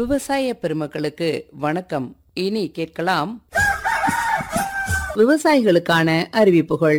விவசாய பெருமக்களுக்கு வணக்கம் இனி கேட்கலாம் விவசாயிகளுக்கான அறிவிப்புகள்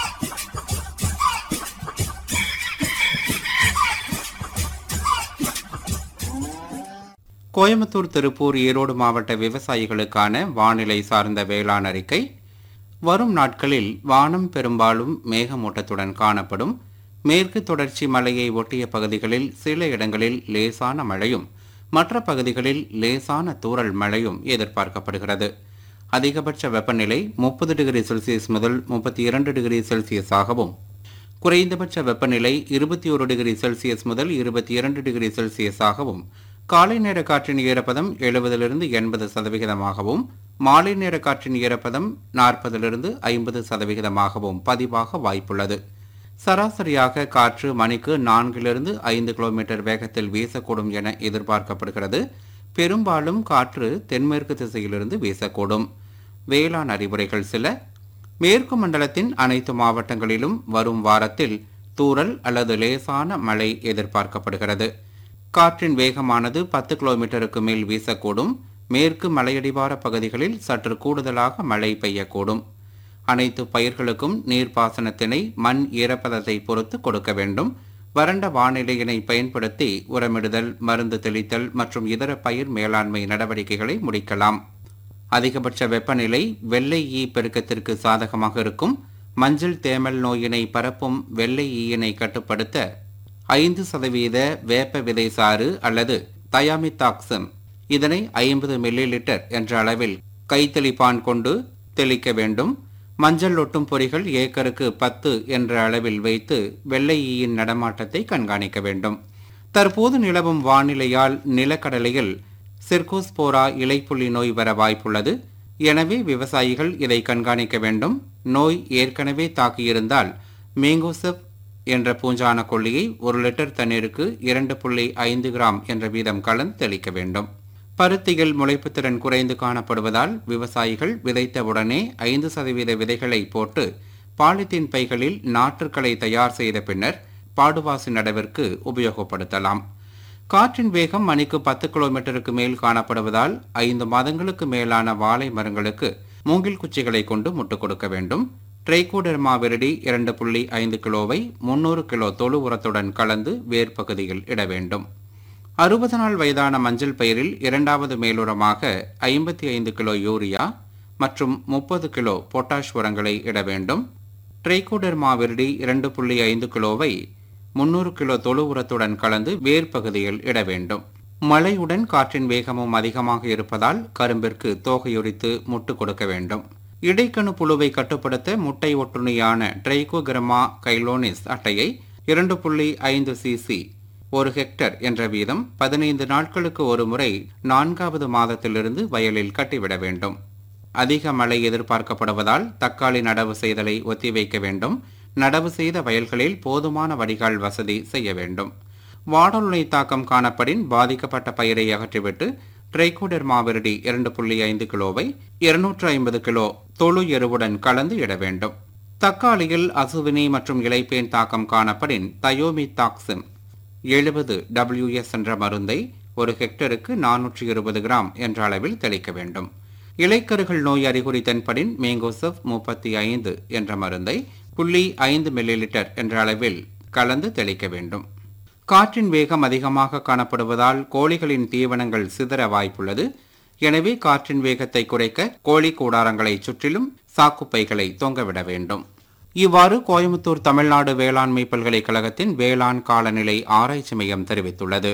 கோயம்புத்தூர் திருப்பூர் ஈரோடு மாவட்ட விவசாயிகளுக்கான வானிலை சார்ந்த வேளாண் அறிக்கை வரும் நாட்களில் வானம் பெரும்பாலும் மேகமூட்டத்துடன் காணப்படும் மேற்கு தொடர்ச்சி மலையை ஒட்டிய பகுதிகளில் சில இடங்களில் லேசான மழையும் மற்ற பகுதிகளில் லேசான தூறல் மழையும் எதிர்பார்க்கப்படுகிறது அதிகபட்ச வெப்பநிலை முப்பது டிகிரி செல்சியஸ் முதல் முப்பத்தி இரண்டு டிகிரி செல்சியஸாகவும் குறைந்தபட்ச வெப்பநிலை இருபத்தி ஒரு டிகிரி செல்சியஸ் முதல் இருபத்தி இரண்டு டிகிரி செல்சியஸாகவும் காலை நேர காற்றின் ஈரப்பதம் எழுபதிலிருந்து எண்பது சதவிகிதமாகவும் மாலை நேர காற்றின் ஈரப்பதம் நாற்பதிலிருந்து ஐம்பது சதவிகிதமாகவும் பதிவாக வாய்ப்புள்ளது சராசரியாக காற்று மணிக்கு நான்கிலிருந்து ஐந்து கிலோமீட்டர் வேகத்தில் வீசக்கூடும் என எதிர்பார்க்கப்படுகிறது பெரும்பாலும் காற்று தென்மேற்கு திசையிலிருந்து வீசக்கூடும் வேளாண் அறிவுரைகள் சில மேற்கு மண்டலத்தின் அனைத்து மாவட்டங்களிலும் வரும் வாரத்தில் தூறல் அல்லது லேசான மழை எதிர்பார்க்கப்படுகிறது காற்றின் வேகமானது பத்து கிலோமீட்டருக்கு மேல் வீசக்கூடும் மேற்கு மலையடிவார பகுதிகளில் சற்று கூடுதலாக மழை பெய்யக்கூடும் அனைத்து பயிர்களுக்கும் நீர்ப்பாசனத்தினை மண் ஈரப்பதத்தை பொறுத்து கொடுக்க வேண்டும் வறண்ட வானிலையினை பயன்படுத்தி உரமிடுதல் மருந்து தெளித்தல் மற்றும் இதர பயிர் மேலாண்மை நடவடிக்கைகளை முடிக்கலாம் அதிகபட்ச வெப்பநிலை வெள்ளை ஈ பெருக்கத்திற்கு சாதகமாக இருக்கும் மஞ்சள் தேமல் நோயினை பரப்பும் வெள்ளை ஈயினை கட்டுப்படுத்த ஐந்து சதவீத வேப்ப விதை சாறு அல்லது தயாமித்தாக்சம் இதனை ஐம்பது மில்லி லிட்டர் என்ற அளவில் கைத்தெளிப்பான் கொண்டு தெளிக்க வேண்டும் மஞ்சள் ஒட்டும் பொறிகள் ஏக்கருக்கு பத்து என்ற அளவில் வைத்து வெள்ளை ஈயின் நடமாட்டத்தை கண்காணிக்க வேண்டும் தற்போது நிலவும் வானிலையால் நிலக்கடலையில் சிர்கோஸ்போரா இலைப்புள்ளி நோய் வர வாய்ப்புள்ளது எனவே விவசாயிகள் இதை கண்காணிக்க வேண்டும் நோய் ஏற்கனவே தாக்கியிருந்தால் மேங்கோசெப் என்ற பூஞ்சான கொல்லியை ஒரு லிட்டர் தண்ணீருக்கு இரண்டு புள்ளி ஐந்து கிராம் என்ற வீதம் கலந்து தெளிக்க வேண்டும் பருத்தியில் முளைப்புத்திறன் குறைந்து காணப்படுவதால் விவசாயிகள் விதைத்தவுடனே ஐந்து சதவீத விதைகளை போட்டு பாலித்தீன் பைகளில் நாற்றுக்களை தயார் செய்த பின்னர் பாடுவாசி நடவிற்கு உபயோகப்படுத்தலாம் காற்றின் வேகம் மணிக்கு பத்து கிலோமீட்டருக்கு மேல் காணப்படுவதால் ஐந்து மாதங்களுக்கு மேலான வாழை மரங்களுக்கு மூங்கில் குச்சிகளை கொண்டு முட்டு கொடுக்க வேண்டும் ட்ரைகோடெர்மா விரடி இரண்டு புள்ளி ஐந்து கிலோவை முன்னூறு கிலோ தொழு உரத்துடன் கலந்து வேர் பகுதியில் இட வேண்டும் அறுபது நாள் வயதான மஞ்சள் பயிரில் இரண்டாவது மேலுரமாக ஐம்பத்தி ஐந்து கிலோ யூரியா மற்றும் முப்பது கிலோ பொட்டாஷ் உரங்களை இட வேண்டும் ட்ரைகோடெர்மா விரடி இரண்டு புள்ளி ஐந்து கிலோவை முன்னூறு கிலோ தொழு உரத்துடன் கலந்து வேர் பகுதியில் இட வேண்டும் மழையுடன் காற்றின் வேகமும் அதிகமாக இருப்பதால் கரும்பிற்கு தோகையுரித்து முட்டு கொடுக்க வேண்டும் இடைக்கணு புழுவை கட்டுப்படுத்த முட்டை ஒட்டுணியான ட்ரைகோகிரமா கைலோனிஸ் அட்டையை இரண்டு புள்ளி ஐந்து சிசி ஒரு ஹெக்டர் என்ற வீதம் பதினைந்து நாட்களுக்கு ஒரு முறை நான்காவது மாதத்திலிருந்து வயலில் கட்டிவிட வேண்டும் அதிக மழை எதிர்பார்க்கப்படுவதால் தக்காளி நடவு செய்தலை ஒத்திவைக்க வேண்டும் நடவு செய்த வயல்களில் போதுமான வடிகால் வசதி செய்ய வேண்டும் வாடலுணை தாக்கம் காணப்படின் பாதிக்கப்பட்ட பயிரை அகற்றிவிட்டு ட்ரைகோடெர்மா விரடி இரண்டு புள்ளி ஐந்து கிலோவை இருநூற்று ஐம்பது கிலோ தொழு எருவுடன் கலந்து இட வேண்டும் தக்காளியில் அசுவினி மற்றும் இலைப்பேன் தாக்கம் காணப்படின் தயோமி தாக்சிம் எழுபது டபிள்யூஎஸ் என்ற மருந்தை ஒரு ஹெக்டருக்கு நானூற்றி இருபது கிராம் என்ற அளவில் தெளிக்க வேண்டும் இலைக்கருகள் நோய் அறிகுறி தென்படின் மேங்கோசப் முப்பத்தி ஐந்து என்ற மருந்தை புள்ளி ஐந்து மில்லி லிட்டர் என்ற அளவில் கலந்து தெளிக்க வேண்டும் காற்றின் வேகம் அதிகமாக காணப்படுவதால் கோழிகளின் தீவனங்கள் சிதற வாய்ப்புள்ளது எனவே காற்றின் வேகத்தை குறைக்க கோழி கூடாரங்களை சுற்றிலும் சாக்குப்பைகளை தொங்கவிட வேண்டும் இவ்வாறு கோயம்புத்தூர் தமிழ்நாடு வேளாண்மை பல்கலைக்கழகத்தின் வேளாண் காலநிலை ஆராய்ச்சி மையம் தெரிவித்துள்ளது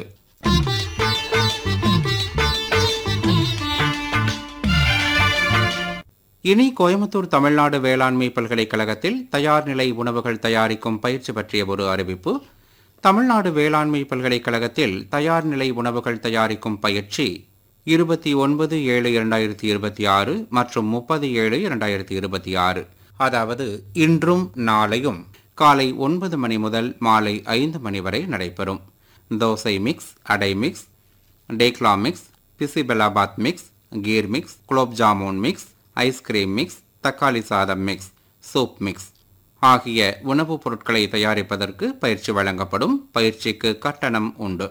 இனி கோயம்புத்தூர் தமிழ்நாடு வேளாண்மை பல்கலைக்கழகத்தில் தயார் நிலை உணவுகள் தயாரிக்கும் பயிற்சி பற்றிய ஒரு அறிவிப்பு தமிழ்நாடு வேளாண்மை பல்கலைக்கழகத்தில் தயார் நிலை உணவுகள் தயாரிக்கும் பயிற்சி இருபத்தி ஒன்பது ஏழு இரண்டாயிரத்தி இருபத்தி ஆறு மற்றும் முப்பது ஏழு இரண்டாயிரத்தி இருபத்தி ஆறு அதாவது இன்றும் நாளையும் காலை ஒன்பது மணி முதல் மாலை ஐந்து மணி வரை நடைபெறும் dosa mix adai mix dhokla mix bisibelebath mix kheer mix gulab jamun mix ice cream mix தக்காளி சாதம் மிக்ஸ் சூப் மிக்ஸ் ஆகிய உணவுப் பொருட்களை தயாரிப்பதற்கு பயிற்சி வழங்கப்படும் பயிற்சிக்கு கட்டணம் உண்டு